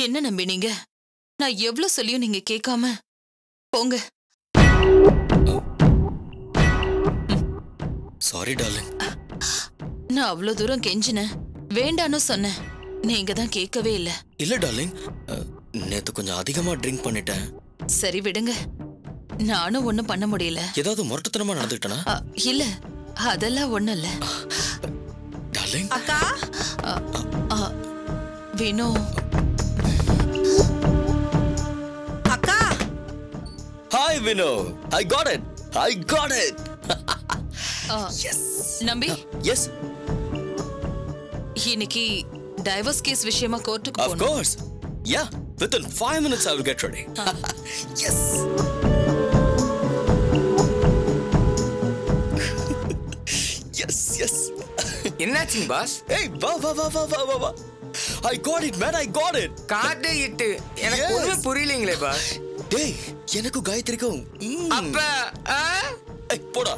என்ன நம்பி நீங்க நான் எவ்வளவு சொல்லியும் நீங்க கேட்காம போங்க சாரி டார்லிங் நான் அவ்வளவு தூரம் கெஞ்சினேன் வேண்டான்னு சொன்னேன் நீங்க தான் கேட்கவே இல்ல இல்ல டார்லிங் அஹ், நேத்து கொஞ்சம் அதிகமா ட்ரிங்க் பண்ணிட்டேன் சரி விடுங்க நானும் ஒண்ணும் பண்ண முடியல ஏதாவது முரட்டுத்தனமா நடந்துக்கிட்டனா அ, இல்ல அதெல்லாம் ஒண்ணும் இல்ல டார்லிங் அக்கா அ, அ, வினோ அக்கா hi Vino I got it I got it அ, நம்பி எஸ் இன்னைக்கு டைவர்ஸ் கேஸ் விஷயமா கோர்ட்டுக்கு ஆஃப் போகணும் course yeah within 5 minutes I will get ready yes yes yes என்னாச்சுங்க பாஸ் ஏய் வா வா வா வா வா வா வா I got it man I got it got it எனக்கு Yes. ஒண்ணுமே புரியலீங்களே பாஸ் டேய் எனக்கும் காயத்ரிக்கும் ம். அப்ப ஆ? ஏய், போடா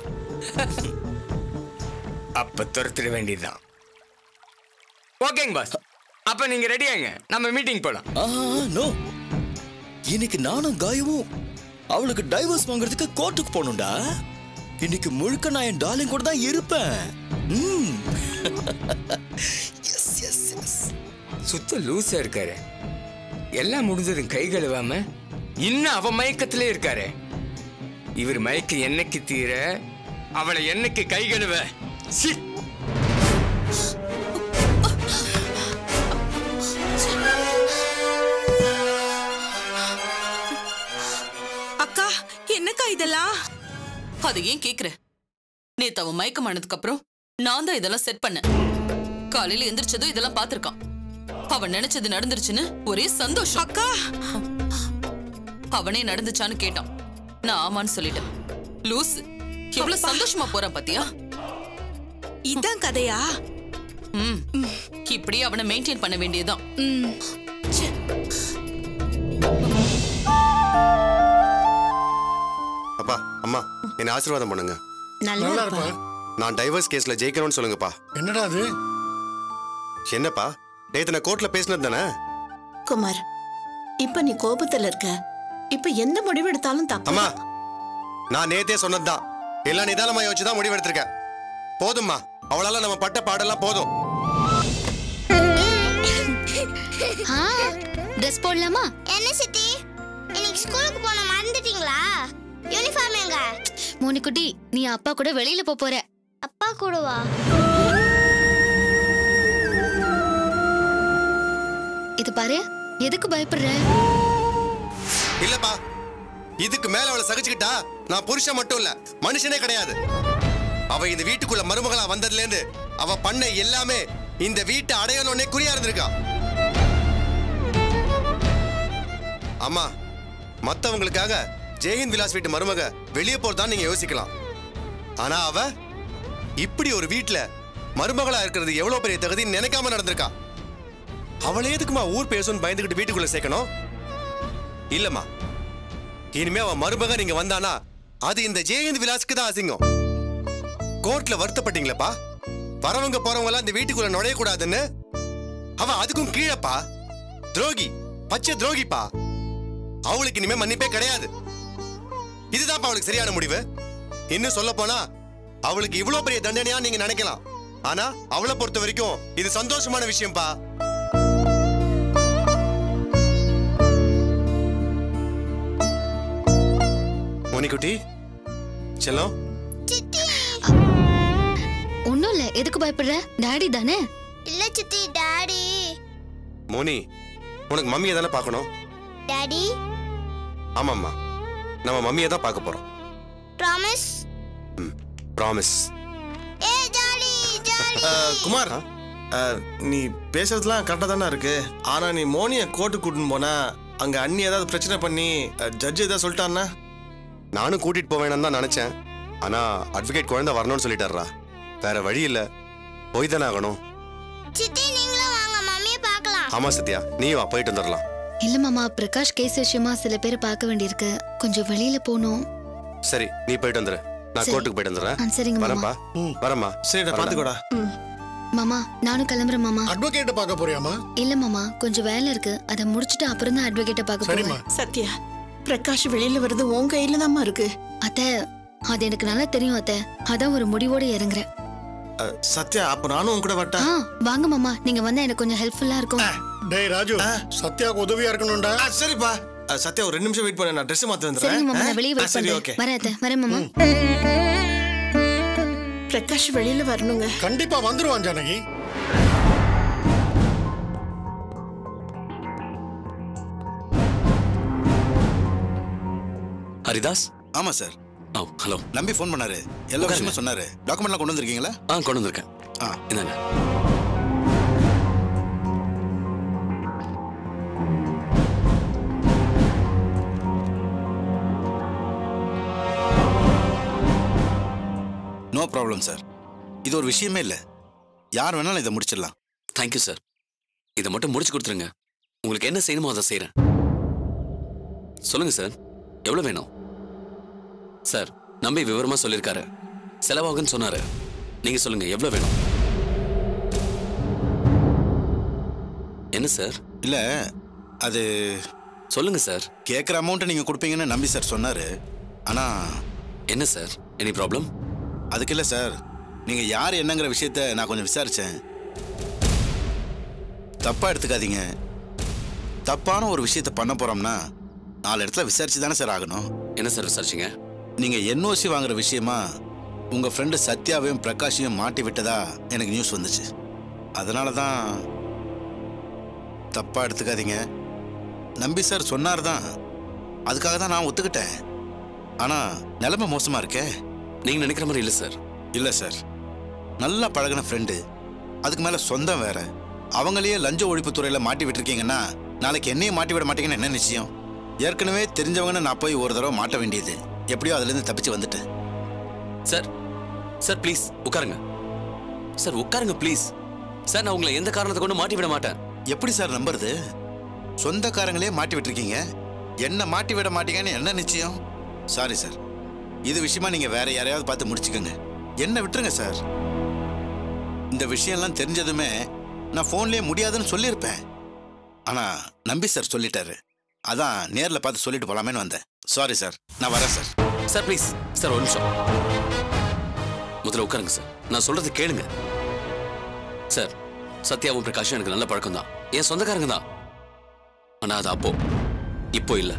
அப்ப துரத்திட வேண்டியதுதான் ஓகேங்க பாஸ் அப்ப நீங்க ரெடியாங்க நம்ம மீட்டிங் போலாம் ஆ நோ இன்னைக்கு நானும் காயவும் அவளுக்கு டைவர்ஸ் வாங்குறதுக்கு கோர்ட்டுக்கு போகணும்டா இன்னைக்கு முழுக்க நான் என் டார்லிங் கூட தான் இருப்பேன் ம் எஸ் எஸ் எஸ் சுத்த லூசா இருக்காரு எல்லாம் முடிஞ்சதும் கை கழுவாம இன்னும் அவ மயக்கத்திலே இருக்காரு இவர் மயக்க என்னைக்கு தீர அவளை என்னைக்கு கை கழுவ சி அக்கா என்னக்கா இதெல்லாம் அது ஏன் கேக்குற நேத்து அவன் மயக்கமானதுக்கு அப்புறம் நான் தான் இதெல்லாம் செட் பண்ணேன் காலையில எந்திரிச்சதும் இதெல்லாம் பார்த்திருக்கான் அவன் நினைச்சது நடந்துருச்சுன்னு ஒரே சந்தோஷம் அக்கா அவனே நடந்துச்சான்னு கேட்டான் நான் ஆமான்னு சொல்லிட்டேன் லூசு எவ்வளவு சந்தோஷமா போறான் பாத்தியா இதான் கதையா ம் இப்படி அவனை மெயின்டைன் பண்ண வேண்டியதுதான் ம் அப்பா அம்மா என்னை ஆசீர்வாதம் பண்ணுங்க நல்லா இருப்பா நான் டைவர்ஸ் கேஸ்ல ஜெயிக்கணும்னு சொல்லுங்கப்பா என்னடா அது என்னப்பா நேத்து நான் கோர்ட்ல பேசினது தானே குமார் இப்ப நீ கோபத்துல இருக்க இப்ப எந்த முடிவு எடுத்தாலும் தப்பு அம்மா நான் நேத்தே சொன்னதுதான் எல்லாம் நிதானமா யோசிச்சு தான் முடிவு எடுத்திருக்கேன் போதும்மா அவளால நம்ம பட்ட பாடெல்லாம் போதும் ட்ரெஸ் போடலாமா என்ன சித்தி இன்னைக்கு ஸ்கூலுக்கு போன மறந்துட்டீங்களா யூனிஃபார்ம் எங்க மோனிக்குட்டி நீ அப்பா கூட வெளியில போப் போற அப்பா கூடவா இது பாரு எதுக்கு பயப்படுற இல்லப்பா இதுக்கு மேல அவளை சகிச்சுக்கிட்டா நான் புருஷன் மட்டும் இல்ல மனுஷனே கிடையாது அவ இந்த வீட்டுக்குள்ள மருமகளா வந்ததுல இருந்து அவ பண்ண எல்லாமே இந்த வீட்டை அடையணும்னே குறியா இருந்திருக்கா அம்மா மத்தவங்களுக்காக ஜெயஹிந்த் விலாஸ் வீட்டு மருமக வெளியே போறதான் நீங்க யோசிக்கலாம் ஆனா அவ இப்படி ஒரு வீட்ல மருமகளா இருக்கிறது எவ்வளவு பெரிய தகுதின்னு நினைக்காம நடந்திருக்கா அவளை எதுக்குமா ஊர் பேசுன்னு பயந்துகிட்டு வீட்டுக்குள்ள சேர்க்கணும் இல்லம்மா இனிமே அவன் மருமக நீங்க வந்தானா அது இந்த ஜெயந்த் விலாஸ்க்கு தான் அசிங்கம் கோர்ட்ல வருத்தப்பட்டீங்களப்பா வரவங்க போறவங்க எல்லாம் இந்த வீட்டுக்குள்ள நுழைய கூடாதுன்னு அவ அதுக்கும் கீழப்பா துரோகி பச்சை துரோகிப்பா அவளுக்கு இனிமே மன்னிப்பே கிடையாது இதுதான்ப்பா அவளுக்கு சரியான முடிவு இன்னும் சொல்ல போனா அவளுக்கு இவ்வளவு பெரிய தண்டனையா நீங்க நினைக்கலாம் ஆனா அவளை பொறுத்த வரைக்கும் இது சந்தோஷமான விஷயம்ப்பா மோனிக்குட்டி செல்லம் ஒண்ணும் இல்ல எதுக்கு பயப்படுற டாடி தானே இல்ல சித்தி டாடி மோனி உனக்கு மம்மியை தானே பார்க்கணும் டாடி ஆமாம்மா நம்ம மம்மியை தான் பார்க்க போறோம் ப்ராமிஸ் ம் ப்ராமிஸ் ஏ ஜாலி ஜாலி குமார் அஹ், நீ பேசுறதுலாம் கரெக்டாக தானே இருக்கு ஆனா நீ மோனியை கோர்ட்டுக்கு கூட்டின்னு போனா அங்க அண்ணி ஏதாவது பிரச்சனை பண்ணி ஜட்ஜ் ஏதாவது சொல்லிட்டான்னா நானும் கூட்டிட்டு போவேன்னு தான் நினைச்சேன் ஆனா அட்வொகேட் குழந்தை வரணும்னு சொல்லிட்டாரா வேற வழி இல்ல போய் தானே ஆகணும் சித்தி நீங்களும் வாங்க மம்மியை பார்க்கலாம் ஆமா சத்யா நீயும் வா போயிட்டு வந்துடலாம் இல்ல மாமா பிரகாஷ் கேஸ் விஷயமா சில பேரை பார்க்க வேண்டியிருக்கு கொஞ்சம் வெளியில போகணும் சரி நீ போயிட்டு வந்துரு நான் சரி. கோர்ட்டுக்கு போயிட்டு வந்துடுறேன் ஆ, சரிங்க மாமா வரேன்ப்பா வரேம்மா சரிடா வரேன்டா. பார்த்துக்கோடா மாமா நானும் கிளம்புறேன் மாமா அட்வொகேட்டை பார்க்க போறியாமா இல்ல மாமா கொஞ்சம் வேலை இருக்கு அதை முடிச்சிட்டு அப்புறம் தான் அட்வொகேட்டை பார்க்க சரிம்மா போவேன் சத்யா பிரகாஷ் வெளியில வருது உன் கையில தாம்மா இருக்கு அத்தை அது எனக்கு நல்லா தெரியும் அத்தை அதான் ஒரு முடிவோட இறங்குறேன் அஹ், சத்யா அப்ப நானும் உன் கூட வரட்டா ஆ வாங்க மாமா நீங்க வந்தா எனக்கு கொஞ்சம் ஹெல்ப்ஃபுல்லா இருக்கும் டேய் ராஜு சத்யாவுக்கு உதவியா இருக்கணும்டா ஆ, சரிப்பா அஹ், சத்யா ஒரு ரெண்டு நிமிஷம் வெயிட் பண்ணு நான் ட்ரெஸ் மாத்த சரிங்க மாமா வந்துடுறேன் நான் வெளியே ஆ, வெயிட் சரி பண்றேன் ஓகே வரேன் அத்தை வரேன் மாமா பிரகாஷ் வெளியில வரணுங்க கண்டிப்பா வந்துருவான் ஜானகி ஹரிதாஸ் ஆமா சார் ஆ ஹலோ நம்பி ஃபோன் பண்ணாரு எல்லா விஷயமும் சொன்னாரு டாக்குமெண்ட்லாம் கொண்டு வந்திருக்கீங்களா ஆ கொண்டு வந்திருக்கேன் ஆ என்னங்க நோ ப்ராப்ளம் சார் இது ஒரு விஷயமே இல்லை யார் வேணாலும் இதை முடிச்சிடலாம் தேங்க்யூ சார் இதை மட்டும் முடிச்சு கொடுத்துருங்க உங்களுக்கு என்ன செய்யணுமோ அதை செய்கிறேன் சொல்லுங்க சார் எவ்வளோ வேணும் சார் நம்பி விவரமா சொல்லியிருக்காரு செலவாகுன்னு சொன்னாரு நீங்க சொல்லுங்க எவ்வளோ வேணும் என்ன சார் இல்லை அது சொல்லுங்க சார் கேட்குற அமௌண்ட்டை நீங்கள் கொடுப்பீங்கன்னு நம்பி சார் சொன்னார் ஆனால் என்ன சார் எனி ப்ராப்ளம் அதுக்கு இல்லை சார் நீங்கள் யார் என்னங்கிற விஷயத்த நான் கொஞ்சம் விசாரித்தேன் தப்பாக எடுத்துக்காதீங்க தப்பான ஒரு விஷயத்த பண்ண போகிறோம்னா நாலு இடத்துல விசாரிச்சு தானே சார் ஆகணும் என்ன சார் விசாரிச்சிங்க நீங்கள் என்ஓசி வாங்குற விஷயமா உங்கள் ஃப்ரெண்டு சத்யாவையும் பிரகாஷையும் மாட்டி விட்டதா எனக்கு நியூஸ் வந்துச்சு அதனால தான் தப்பாக எடுத்துக்காதீங்க நம்பி சார் சொன்னார் தான் அதுக்காக தான் நான் ஒத்துக்கிட்டேன் ஆனால் நிலைமை மோசமாக இருக்கே நீங்க நினைக்கிற மாதிரி இல்லை சார் இல்லை சார் நல்லா பழகின ஃப்ரெண்டு அதுக்கு மேலே சொந்தம் வேற அவங்களையே லஞ்ச ஒழிப்புத்துறையில் மாட்டி விட்டுருக்கீங்கன்னா நாளைக்கு என்னையும் மாட்டி விட மாட்டீங்கன்னு என்ன நிச்சயம் ஏற்கனவே தெரிஞ்சவங்கன்னு நான் போய் ஒரு தடவை மாட்ட வேண்டியது எப்படியோ அதுலேருந்து தப்பிச்சு வந்துட்டேன் சார் சார் ப்ளீஸ் உட்காருங்க சார் உட்காருங்க ப்ளீஸ் சார் நான் உங்களை எந்த காரணத்தை கொண்டு மாட்டி விட மாட்டேன் எப்படி சார் நம்புறது சொந்தக்காரங்களே மாட்டி விட்டுருக்கீங்க என்ன மாட்டி விட மாட்டீங்கன்னு என்ன நிச்சயம் சாரி சார் இது விஷயமா நீங்க வேற யாரையாவது பார்த்து முடிச்சுக்கோங்க என்ன விட்டுருங்க சார் இந்த விஷயம்லாம் தெரிஞ்சதுமே நான் ஃபோன்லயே முடியாதுன்னு சொல்லியிருப்பேன் ஆனா நம்பி சார் சொல்லிட்டாரு அதான் நேர்ல பார்த்து சொல்லிட்டு போலாமேன்னு வந்தேன் சாரி சார் நான் வரேன் சார் சார் ப்ளீஸ் சார் ஒரு நிமிஷம் முதல்ல உட்காருங்க சார் நான் சொல்றது கேளுங்க சார் சத்யாவும் பிரகாஷும் எனக்கு நல்ல பழக்கம் தான் என் சொந்தக்காரங்க தான் ஆனா அது அப்போ இப்போ இல்ல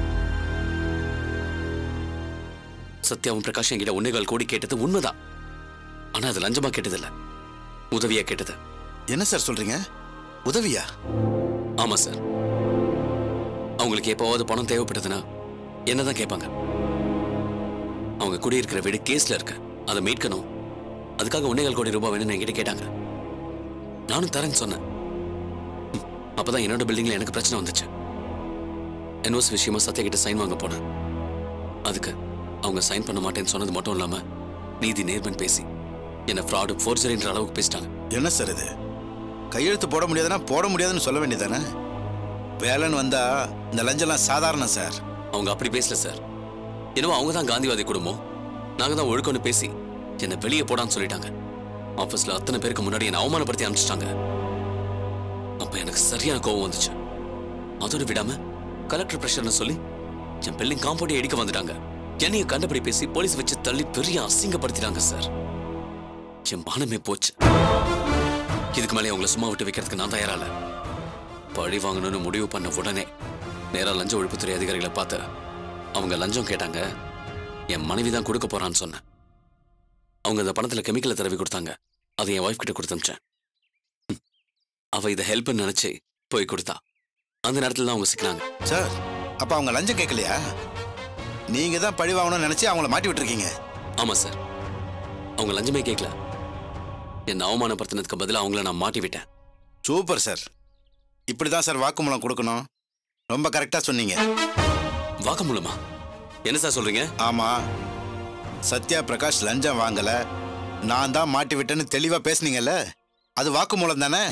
சத்யாவும் பிரகாஷும் என்கிட்ட ஒன்னேகால் கோடி கேட்டது உண்மைதான் ஆனா அது லஞ்சமா கேட்டதில்ல உதவியா கேட்டது என்ன சார் சொல்றீங்க உதவியா ஆமா சார் அவங்களுக்கு எப்போவாவது பணம் தேவைப்பட்டதுன்னா என்னதான் கேட்பாங்க அவங்க குடியிருக்கிற வீடு கேஸ்ல இருக்கு அதை மீட்கணும் அதுக்காக ஒன்னேகால் கோடி ரூபாய் வேணும்னு என்கிட்ட கேட்டாங்க நானும் தரேன்னு சொன்னேன் ம், அப்பதான் என்னோட பில்டிங்ல எனக்கு பிரச்சனை வந்துச்சு என்ஓஸ் விஷயமா சத்யா கிட்ட சைன் வாங்க போனேன் அதுக்கு அவங்க சைன் பண்ண மாட்டேன்னு சொன்னது மட்டும் இல்லாம நீதி நேர்மன் பேசி என்ன ஃப்ராடு ஃபோர்ஜரின்ற அளவுக்கு பேசிட்டாங்க என்ன சார் இது கையெழுத்து போட முடியாதுன்னா போட முடியாதுன்னு சொல்ல வேண்டியதானே வேலைன்னு வந்தா இந்த லஞ்சம்லாம் சாதாரணம் சார் அவங்க அப்படி பேசல சார் என்னவோ அவங்க தான் காந்திவாதி குடும்பம் நாங்க தான் ஒழுக்கம்னு பேசி என்னை வெளியே போடான்னு சொல்லிட்டாங்க ஆபீஸ்ல அத்தனை பேருக்கு முன்னாடி என்னை அவமானப்படுத்தி அனுப்பிச்சிட்டாங்க அப்ப எனக்கு சரியான கோவம் வந்துச்சு அதோட விடாம கலெக்டர் பிரஷர்னு சொல்லி என் பில்டிங் காம்பவுண்டை இடிக்க வந்துட்டாங்க என்னையும் கண்டபடி பேசி போலீஸ் வச்சு தள்ளி பெரிய அசிங்கப்படுத்திட்டாங்க சார் என் மானமே போச்சு இதுக்கு மேலே அவங்கள சும்மா விட்டு வைக்கிறதுக்கு நான் தயாரால பழி வாங்கணும்னு முடிவு பண்ண உடனே நேரா லஞ்ச ஒழிப்புத்துறை அதிகாரிகளை பார்த்து அவங்க லஞ்சம் கேட்டாங்க என் மனைவி தான் கொடுக்க போறான்னு சொன்னேன் அவங்க அந்த பணத்துல கெமிக்கலை தடவி கொடுத்தாங்க அதை என் ஒய்ஃப் கிட்ட கொடுத்து அனுப்பிச்சேன் ம். அவ இதை ஹெல்ப்னு நினைச்சு போய் கொடுத்தா அந்த நேரத்துல தான் அவங்க சிக்கினாங்க சார் அப்ப அவங்க லஞ்சம் கேட்கலையா நீங்க தான் பழி வாங்கணும்னு நினைச்சு அவங்கள மாட்டி விட்டுருக்கீங்க ஆமா சார் அவங்க லஞ்சமே கேட்கல என்னை அவமானப்படுத்தினதுக்கு பதிலா அவங்கள நான் மாட்டி விட்டேன் சூப்பர் சார் இப்படிதான் சார் வாக்குமூலம் கொடுக்கணும் ரொம்ப கரெக்டா சொன்னீங்க வாக்குமூலமா என்ன சார் சொல்றீங்க ஆமா சத்யா பிரகாஷ் லஞ்சம் வாங்கல நான் தான் மாட்டி விட்டேன்னு தெளிவா பேசுனீங்கல்ல அது வாக்குமூலம் தானே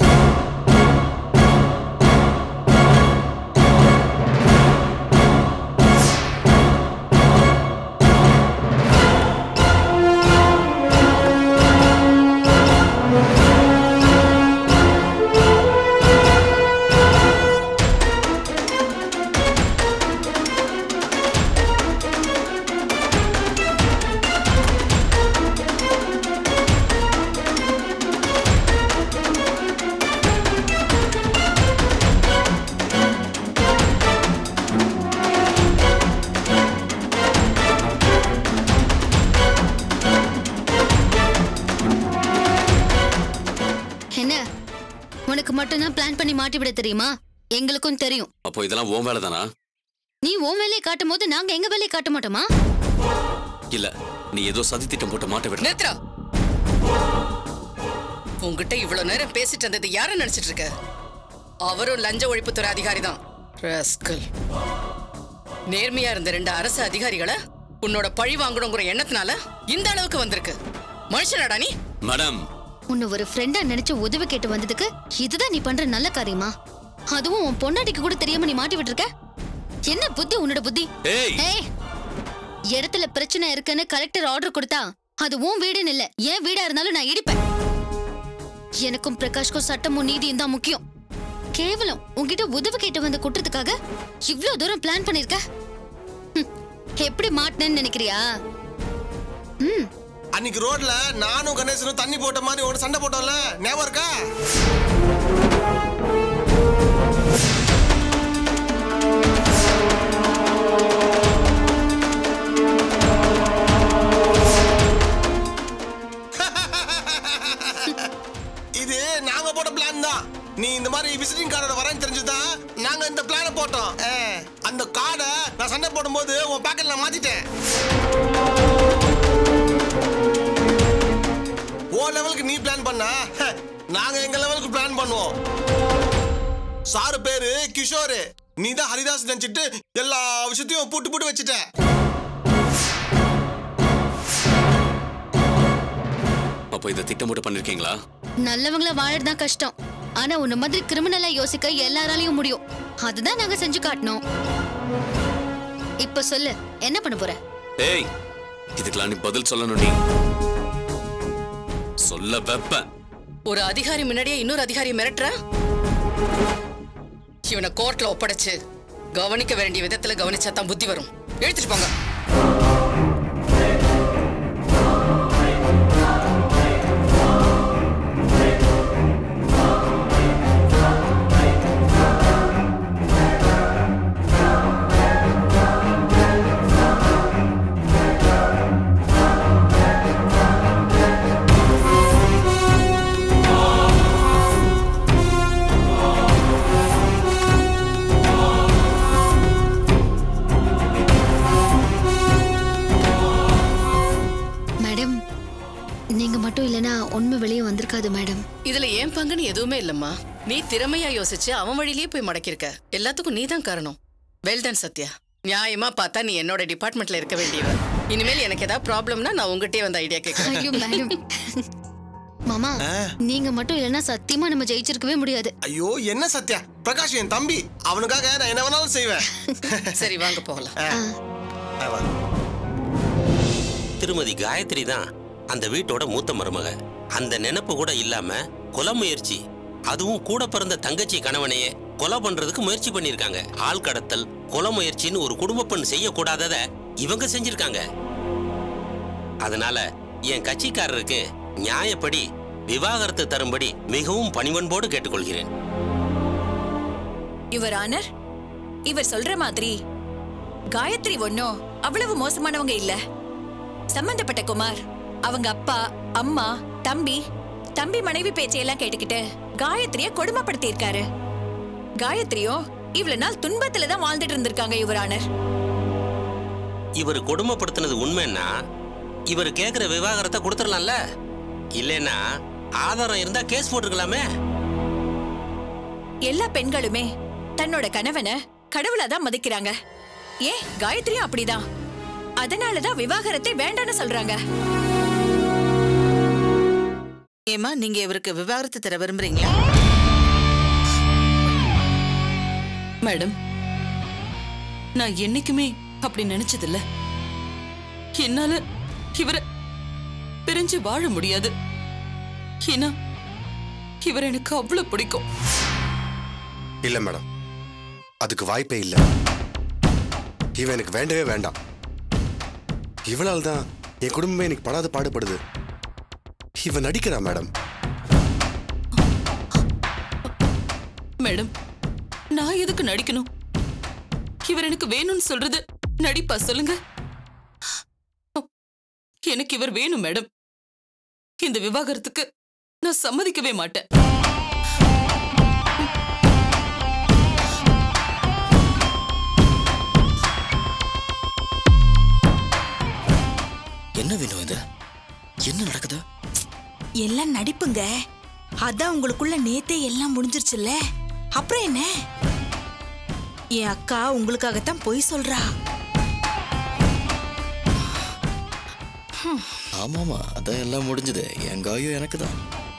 உங்களுக்கு மட்டும்தான் பிளான் பண்ணி மாட்டி விட தெரியுமா எங்களுக்கும் தெரியும் அப்போ இதெல்லாம் உன் வேலை தானா நீ உன் வேலையை காட்டும் போது நாங்க எங்க வேலையை காட்ட மாட்டோமா இல்ல நீ ஏதோ சதி திட்டம் போட்டு மாட்ட விட நேத்ரா உங்ககிட்ட இவ்வளவு நேரம் பேசிட்டு இருந்தது யார நினைச்சிட்டு இருக்க அவரும் லஞ்ச ஒழிப்புத்துறை அதிகாரி தான் நேர்மையா இருந்த ரெண்டு அரசு அதிகாரிகளை உன்னோட பழி வாங்கணுங்கிற எண்ணத்தினால இந்த அளவுக்கு வந்திருக்கு மனுஷனாடா நீ மேடம் உன்னை ஒரு ஃப்ரெண்டா நினைச்சு உதவி கேட்டு வந்ததுக்கு இதுதான் நீ பண்ற நல்ல காரியமா அதுவும் உன் பொண்டாட்டிக்கு கூட தெரியாம நீ மாட்டி விட்டுருக்க என்ன புத்தி உன்னோட புத்தி ஏய் ஏய் இடத்துல பிரச்சனை இருக்குன்னு கலெக்டர் ஆர்டர் கொடுத்தா அது உன் வீடுன்னு இல்ல என் வீடா இருந்தாலும் நான் இடிப்பேன் எனக்கும் பிரகாஷ்க்கும் சட்டமும் நீதியும் தான் முக்கியம் கேவலம் உன்கிட்ட உதவி கேட்டு வந்த குற்றத்துக்காக இவ்ளோ தூரம் பிளான் பண்ணிருக்க ஹம், எப்படி மாட்டினேன்னு நினைக்கிறியா ம் அன்னைக்கு ரோட்ல நானும் கணேசனும் தண்ணி போட்ட மாதிரி ஒரு சண்டை போட்டோம்ல ஞாபகம் இருக்கா இது நாங்க போட்ட பிளான் தான் நீ இந்த மாதிரி விசிட்டிங் கார்டோட வரேன்னு தெரிஞ்சுதான் நாங்க இந்த பிளானை போட்டோம் ஆ, அந்த கார்டை நான் சண்டை போடும்போது உன் பாக்கெட்ல மாத்திட்டேன் ஓ லெவலுக்கு நீ பிளான் பண்ணா ஹ, நாங்க எங்க லெவலுக்கு பிளான் பண்ணுவோம் சாரு பேரு கிஷோர் நீ தான் ஹரிதாஸ் நினைச்சிட்டு எல்லா விஷயத்தையும் பூட்டு பூட்டு வச்சுட்ட அப்போ இதை திட்டம் போட்டு பண்ணிருக்கீங்களா நல்லவங்கள வாழறது கஷ்டம் ஆனா உன்ன மாதிரி கிரிமினலா யோசிக்க எல்லாராலையும் முடியும் அதுதான் நாங்க செஞ்சு காட்டணும் இப்ப சொல்லு என்ன பண்ண போற ஏய் இதுக்கெல்லாம் நீ பதில் சொல்லணும் நீ சொல்ல வைப்பேன் ஒரு அதிகாரி முன்னாடியே இன்னொரு அதிகாரி மிரட்டுற இவனை கோர்ட்ல ஒப்படைச்சு கவனிக்க வேண்டிய விதத்துல கவனிச்சா தான் புத்தி வரும் எடுத்துட்டு போங்க மேடம் நீங்க மட்டும் இல்லனா உண்மை வெளியே வந்திருக்காது மேடம் இதுல ஏன் பங்குன்னு எதுவுமே இல்லம்மா நீ திறமையா யோசிச்சு அவன் வழியிலேயே போய் மடக்கிருக்க எல்லாத்துக்கும் நீ தான் காரணம் வெல்டன் சத்யா நியாயமா பார்த்தா நீ என்னோட டிபார்ட்மெண்ட்ல இருக்க வேண்டியவ இனிமேல் எனக்கு ஏதாவது ப்ராப்ளம்னா நான் உங்ககிட்டயே வந்து ஐடியா ஐயோ கேட்கறேன் மேடம் மாமா நீங்க மட்டும் இல்லனா சத்தியமா நம்ம ஜெயிச்சிருக்கவே முடியாது ஐயோ என்ன சத்யா பிரகாஷ் என் தம்பி அவனுக்காக நான் என்ன வேணாலும் செய்வேன் சரி வாங்க போகலாம் ஆ, வா. திருமதி காயத்ரி தான் அந்த வீட்டோட மூத்த மருமக அந்த நினைப்பு கூட இல்லாம கொலை முயற்சி அதுவும் கூட பிறந்த தங்கச்சி கணவனையே கொலை பண்றதுக்கு முயற்சி பண்ணிருக்காங்க ஆள் கடத்தல் கொலை முயற்சின்னு ஒரு குடும்ப பெண் செய்யக்கூடாதத இவங்க செஞ்சிருக்காங்க அதனால என் கட்சிக்காரருக்கு நியாயப்படி விவாகரத்து தரும்படி மிகவும் பணிவன்போடு கேட்டுக்கொள்கிறேன் யுவர் ஆனர் இவர் சொல்ற மாதிரி காயத்ரி ஒன்னும் அவ்வளவு மோசமானவங்க இல்ல சம்பந்தப்பட்ட குமார் அவங்க அப்பா அம்மா தம்பி தம்பி மனைவி பேச்சையெல்லாம் கேட்டுக்கிட்டு காயத்ரிய கொடுமைப்படுத்தி இருக்காரு காயத்ரியோ இவ்வளவு நாள் துன்பத்துல தான் வாழ்ந்துட்டு இருந்திருக்காங்க யுவர் ஆனர் இவர் கொடுமைப்படுத்தினது உண்மைன்னா இவர் கேக்குற விவாகரத்தை கொடுத்துடலாம்ல இல்லைன்னா ஆதாரம் இருந்தா கேஸ் போட்டுக்கலாமே எல்லா பெண்களுமே தன்னோட கணவனை கடவுளா தான் மதிக்கிறாங்க ஏன் காயத்ரியும் அப்படிதான் அதனாலதான் விவாகரத்தை வேண்டான்னு சொல்றாங்க ஏமா நீங்க இவருக்கு விவாகரத்து தர விரும்புறீங்களா மேடம் நான் என்னைக்குமே அப்படி நினைச்சதில்ல என்னால இவரை பிரிஞ்சு வாழ முடியாது ஏன்னா இவர் எனக்கு அவ்வளவு பிடிக்கும் இல்ல மேடம் அதுக்கு வாய்ப்பே இல்ல இவன் எனக்கு வேண்டவே வேண்டாம் இவளால் தான் என் குடும்பமே எனக்கு படாத பாடுபடுது இவன் நடிக்கிறா மேடம் மேடம் நான் எதுக்கு நடிக்கணும் இவர் எனக்கு வேணும்னு சொல்றது நடிப்பா சொல்லுங்க எனக்கு இவர் வேணும் மேடம் இந்த விவாகரத்துக்கு நான் சம்மதிக்கவே மாட்டேன் என்ன வேணும் இது என்ன நடக்குது எல்லாம் நடிப்புங்க அதான் உங்களுக்குள்ள நேத்தே எல்லாம் முடிஞ்சிருச்சுல்ல அப்புறம் என்ன என் அக்கா உங்களுக்காகத்தான் பொய் சொல்றா ஆமாமா அதான் எல்லாம் முடிஞ்சது என் காயம் எனக்கு தான்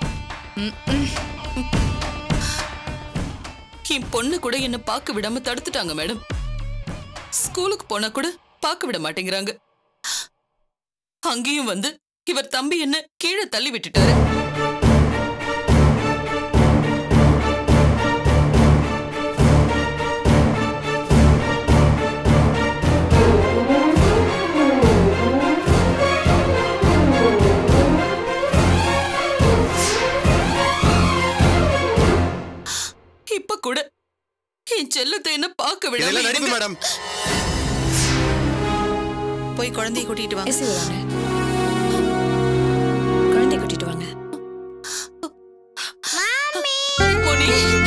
என் பொண்ணு கூட என்ன பார்க்க விடாம தடுத்துட்டாங்க மேடம் ஸ்கூலுக்கு போனா கூட பார்க்க விட மாட்டேங்கிறாங்க அங்கேயும் வந்து இவர் தம்பி என்ன கீழே தள்ளி விட்டுட்டாரு இப்ப கூட என் செல்லத்தை என்ன பார்க்க விடாம இதெல்லாம் நடிப்பு இருங்க. மேடம் போய் குழந்தைய கூட்டிட்டு வாங்க குழந்தை கூட்டிட்டு வாங்க பொன்னி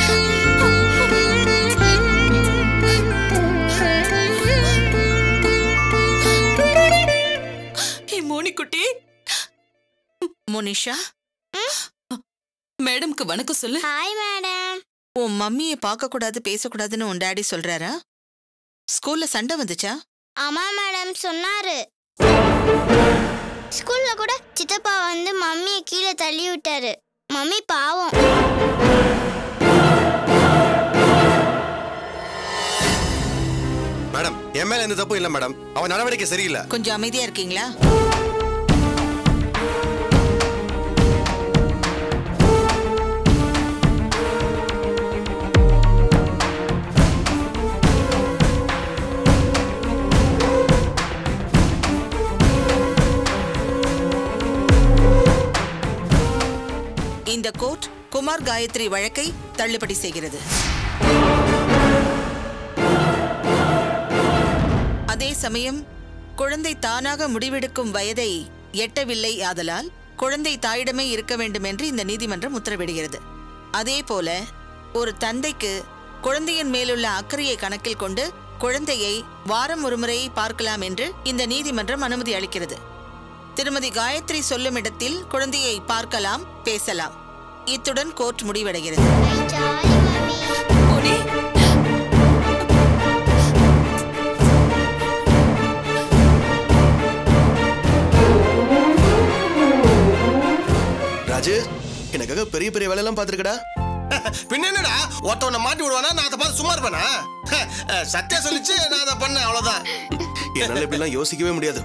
என் மோனிக்குட்டி மோனிஷா மேடம்க்கு வணக்கம் சொல்லு ஹாய் மேடம் உன் மம்மியை பார்க்க கூடாது பேசக்கூடாதுன்னு உன் டாடி சொல்றாரா ஸ்கூல்ல சண்டை வந்துச்சா ஆமா மேடம் சொன்னாரு ஸ்கூல்ல கூட சித்தப்பா வந்து மம்மியை கீழே தள்ளி விட்டாரு மம்மி பாவம் மேடம் என் மேல எந்த தப்பும் இல்ல மேடம் அவன் நடவடிக்கை சரியில்லை கொஞ்சம் அமைதியா இருக்கீங்களா இந்த கோர்ட் குமார் காயத்ரி வழக்கை தள்ளுபடி செய்கிறது அதே சமயம் குழந்தை தானாக முடிவெடுக்கும் வயதை எட்டவில்லை ஆதலால் குழந்தை தாயிடமே இருக்க வேண்டும் என்று இந்த நீதிமன்றம் உத்தரவிடுகிறது அதே போல ஒரு தந்தைக்கு குழந்தையின் மேலுள்ள அக்கறையை கணக்கில் கொண்டு குழந்தையை வாரம் ஒருமுறை பார்க்கலாம் என்று இந்த நீதிமன்றம் அனுமதி அளிக்கிறது திருமதி காயத்ரி சொல்லும் இடத்தில் குழந்தையை பார்க்கலாம் பேசலாம் இத்துடன் கோர்ட் முடிவடைகிறது ராஜு எனக்காக பெரிய பெரிய வேலையெல்லாம் பார்த்துருக்கடா பின்ன என்னடா ஒருத்தவனை மாட்டி விடுவானா நான் அதை பார்த்து சும்மா இருப்பேனா அஹ், சத்யா சொல்லிச்சு நான் அதை பண்ணேன் அவ்வளவுதான் என்னால இப்படிலாம் யோசிக்கவே முடியாது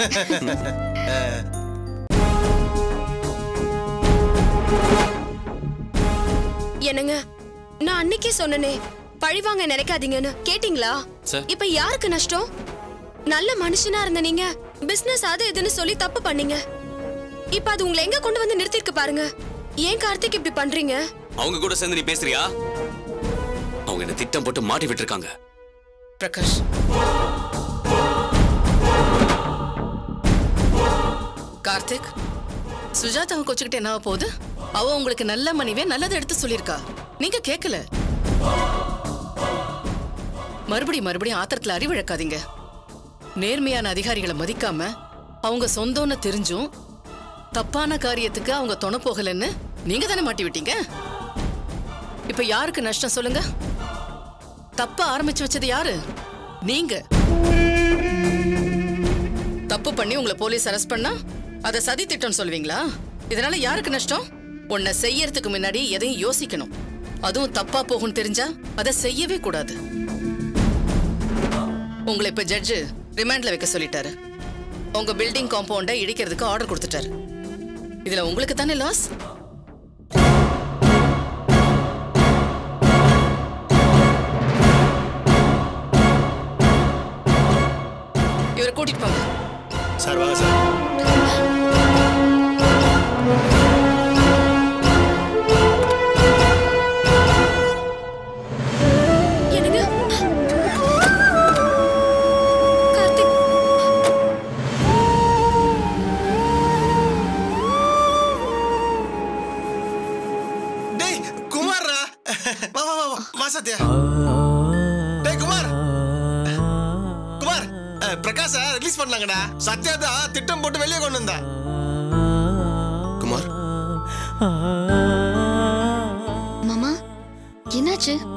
என்னங்க நான் அன்னைக்கே சொன்னனே பழிவாங்க நினைக்காதீங்கன்னு கேட்டிங்களா சார். இப்ப யாருக்கு நஷ்டம் நல்ல மனுஷனா இருந்த நீங்க பிசினஸ் அது இதுன்னு சொல்லி தப்பு பண்ணீங்க இப்ப அது உங்களை எங்க கொண்டு வந்து நிறுத்திருக்கு பாருங்க ஏன் கார்த்திக் இப்படி பண்றீங்க அவங்க கூட சேர்ந்து நீ பேசுறியா அவங்க என்ன திட்டம் போட்டு மாட்டி விட்டுருக்காங்க பிரகாஷ் கார்த்திக் சுஜாதாவை கொச்சுக்கிட்டு என்ன ஆகப் போகுது அவ உங்களுக்கு நல்ல மனைவியா நல்லதை எடுத்து சொல்லியிருக்கா நீங்க கேட்கல மறுபடியும் மறுபடியும் ஆத்திரத்துல அறிவிழக்காதீங்க நேர்மையான அதிகாரிகளை மதிக்காம அவங்க சொந்தம்னு தெரிஞ்சும் தப்பான காரியத்துக்கு அவங்க துணை போகலன்னு நீங்க தானே மாட்டி விட்டீங்க இப்ப யாருக்கு நஷ்டம் சொல்லுங்க தப்ப ஆரம்பிச்சு வச்சது யாரு நீங்க தப்பு பண்ணி உங்களை போலீஸ் அரெஸ்ட் பண்ணா அதை சதி திட்டம் சொல்வீங்களா இதனால யாருக்கு நஷ்டம் உன்னை செய்யறதுக்கு முன்னாடி எதையும் யோசிக்கணும் அதுவும் தப்பா போகும்னு தெரிஞ்சா அதை செய்யவே கூடாது உங்களை இப்ப ஜட்ஜு ரிமாண்ட்ல வைக்க சொல்லிட்டாரு உங்க பில்டிங் காம்பவுண்டை இடிக்கிறதுக்கு ஆர்டர் கொடுத்துட்டாரு இதுல உங்களுக்கு தானே லாஸ் இவரை கூட்டிட்டு போங்க சார் வாங்க சார் என்னங்க கார்த்திக் டேய் குமார்ரா வா வா வா வா, வா சத்யா டேய் குமார் குமார் அஹ், பிரகாஷ் பிரகாஷ ரிலீஸ் பண்ணாங்கடா சத்யா தான் திட்டம் போட்டு வெளியே கொண்டு வந்தா குமார் மாமா என்னாச்சு